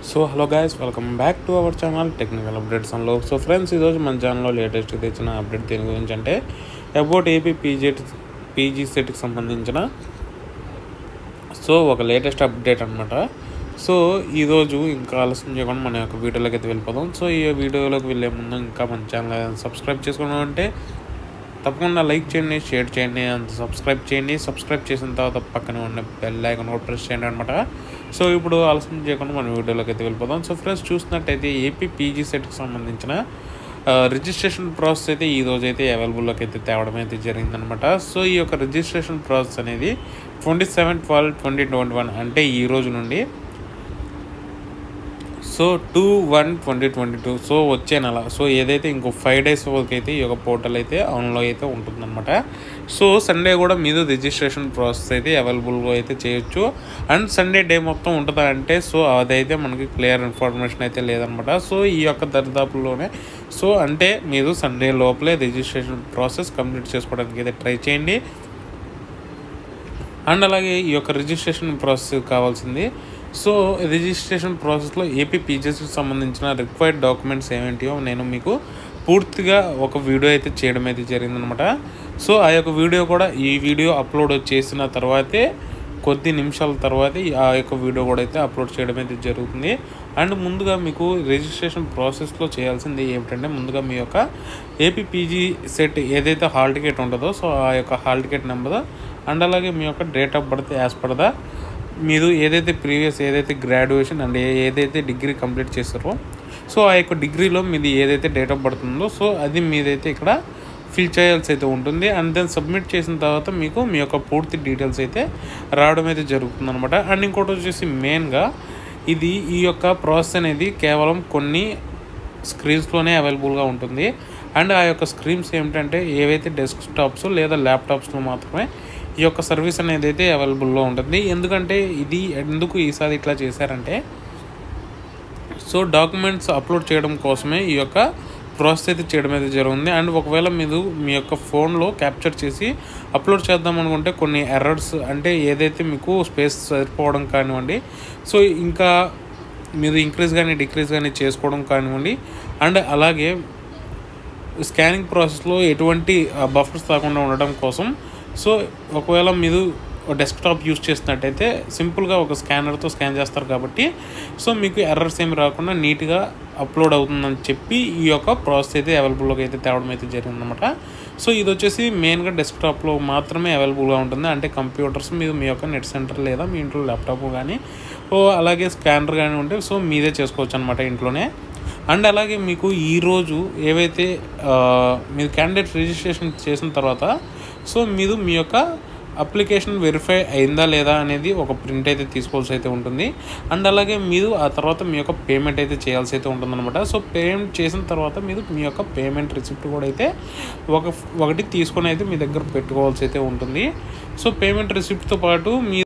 so hello guys welcome back to our channel technical updates అన్లో so friends ఈరోజు మన ఛానల్లో లేటెస్ట్ తెచ్చిన అప్డేట్ దేని గురించి అంటే అబౌట్ ఏపీ పీజెట్ పీజీ సెట్కి సంబంధించిన సో ఒక లేటెస్ట్ అప్డేట్ అనమాట సో ఈరోజు ఇంకా ఆలస్యం చేయకుండా మన యొక్క వీడియోలోకి అయితే వెళ్ళిపోదాం సో ఈ వీడియోలోకి వెళ్ళే ముందు ఇంకా మన ఛానల్ సబ్స్క్రైబ్ చేసుకోవడం అంటే తప్పకుండా లైక్ చేయండి షేర్ చేయండి అండ్ సబ్స్క్రైబ్ చేయండి సబ్స్క్రైబ్ చేసిన తర్వాత పక్కన ఉన్న బెల్ ఐకాన్ కూడా ప్రెస్ చేయండి అనమాట సో ఇప్పుడు ఆలస్యం చేయకుండా మన వీడియోలోకి అయితే వెళ్ళిపోదాం సో ఫ్రెండ్స్ చూసినట్టయితే ఏపీ పీజీ సెట్కి సంబంధించిన రిజిస్ట్రేషన్ ప్రాసెస్ అయితే ఈ రోజు అయితే అవైలబుల్లోకి అయితే తేవడం అయితే జరిగిందనమాట సో ఈ యొక్క రిజిస్ట్రేషన్ ప్రాసెస్ అనేది twenty seven twelve twenty twenty one అంటే ఈ రోజు నుండి so two one twenty twenty two so వచ్చే నెల సో ఏదైతే ఇంకో ఫైవ్ డేస్ వరకు అయితే ఈ యొక్క పోర్టల్ అయితే ఆన్లో అయితే ఉంటుందన్నమాట సో సండే కూడా మీద రిజిస్ట్రేషన్ ప్రాసెస్ అయితే అవైలబుల్గా అయితే చేయొచ్చు అండ్ సండే డే మొత్తం ఉంటుందా అంటే సో అదైతే మనకి క్లియర్ ఇన్ఫర్మేషన్ అయితే లేదనమాట సో ఈ యొక్క దరిదాపుల్లోనే సో అంటే మీరు సండే లోపలే రిజిస్ట్రేషన్ ప్రాసెస్ కంప్లీట్ చేసుకోవడానికి అయితే ట్రై చేయండి అండ్ అలాగే ఈ యొక్క రిజిస్ట్రేషన్ ప్రాసెస్ కావాల్సింది సో రిజిస్ట్రేషన్ ప్రాసెస్లో ఏపీ పీజెస్కి సంబంధించిన రిక్వైర్డ్ డాక్యుమెంట్స్ ఏమేంటియో నేను మీకు పూర్తిగా ఒక వీడియో అయితే చేయడం అయితే జరిగిందనమాట సో ఆ యొక్క వీడియో కూడా ఈ వీడియో అప్లోడ్ చేసిన తర్వాతే కొద్ది నిమిషాల తర్వాత ఆ యొక్క వీడియో కూడా అయితే అప్లోడ్ చేయడం అయితే జరుగుతుంది అండ్ ముందుగా మీకు రిజిస్ట్రేషన్ ప్రాసెస్లో చేయాల్సింది ఏమిటంటే ముందుగా మీ యొక్క ఏపీపీజీ సెట్ ఏదైతే హాల్ టికెట్ ఉంటుందో సో ఆ యొక్క హాల్ టికెట్ నెంబర్ అండ్ అలాగే మీ యొక్క date of birth as per the మీరు ఏదైతే ప్రీవియస్ ఏదైతే గ్రాడ్యుయేషన్ అండ్ ఏదైతే డిగ్రీ కంప్లీట్ చేస్తారో సో ఆ యొక్క డిగ్రీలో మీది ఏదైతే డేట్ ఆఫ్ బర్త్ ఉందో సో అది మీదైతే ఇక్కడ ఫిల్ చేయాల్సి అయితే ఉంటుంది అండ్ దెన్ సబ్మిట్ చేసిన తర్వాత మీకు మీ యొక్క పూర్తి డీటెయిల్స్ అయితే రావడం అయితే జరుగుతుంది అనమాట అండ్ ఇంకోటి వచ్చేసి మెయిన్గా ఇది ఈ యొక్క ప్రాసెస్ అనేది కేవలం కొన్ని స్క్రీన్స్లోనే అవైలబుల్గా ఉంటుంది అండ్ ఆ యొక్క స్క్రీన్స్ ఏమిటంటే ఏవైతే డెస్క్టాప్స్ లేదా ల్యాప్టాప్స్లో మాత్రమే ఈ యొక్క సర్వీస్ అనేది అయితే అవైలబుల్లో ఉంటుంది ఎందుకంటే ఇది ఎందుకు ఈసారి ఇట్లా చేశారంటే సో డాక్యుమెంట్స్ అప్లోడ్ చేయడం కోసమే ఈ యొక్క ప్రాసెస్ అయితే చేయడం అయితే జరుగుతుంది అండ్ ఒకవేళ మీరు మీ యొక్క ఫోన్లో క్యాప్చర్ చేసి అప్లోడ్ చేద్దాం అనుకుంటే కొన్ని ఎర్రర్స్ అంటే ఏదైతే మీకు స్పేస్ సరిపోవడం కానివ్వండి సో ఇంకా మీరు ఇంక్రీజ్ కానీ డిక్రీజ్ కానీ చేసుకోవడం కానివ్వండి అండ్ అలాగే స్కానింగ్ ప్రాసెస్లో ఎటువంటి బఫర్స్ రాకుండా ఉండడం కోసం సో ఒకవేళ మీరు డెస్క్టాప్ యూస్ చేసినట్టయితే సింపుల్గా ఒక స్కానర్తో స్కాన్ చేస్తారు కాబట్టి సో మీకు ఎర్రర్స్ ఏమి రాకుండా నీట్గా అప్లోడ్ అవుతుందని చెప్పి ఈ యొక్క ప్రాసెస్ అయితే అవైలబుల్గా అయితే తేవడం అయితే జరిగిందనమాట సో ఇది వచ్చేసి మెయిన్గా డెస్క్టాప్లో మాత్రమే అవైలబుల్గా ఉంటుంది అంటే కంప్యూటర్స్ మీరు మీ యొక్క నెట్ సెంటర్ లేదా మీ ఇంట్లో ల్యాప్టాప్ కానీ ఓ అలాగే స్కానర్ కానీ ఉంటే సో మీదే చేసుకోవచ్చు అనమాట ఇంట్లోనే అండ్ అలాగే మీకు ఈరోజు ఏవైతే మీరు క్యాండిడేట్ రిజిస్ట్రేషన్ చేసిన తర్వాత సో మీరు మీ యొక్క అప్లికేషన్ వెరిఫై అయిందా లేదా అనేది ఒక ప్రింట్ అయితే తీసుకోవాల్సి అయితే ఉంటుంది అండ్ అలాగే మీరు ఆ తర్వాత మీ యొక్క పేమెంట్ అయితే చేయాల్సి అయితే ఉంటుందన్నమాట సో పేమెంట్ చేసిన తర్వాత మీరు మీ యొక్క పేమెంట్ రిసిప్ట్ కూడా అయితే ఒక ఒకటి తీసుకొని అయితే మీ దగ్గర పెట్టుకోవాల్సి అయితే ఉంటుంది సో పేమెంట్ రిసిప్ట్తో పాటు మీ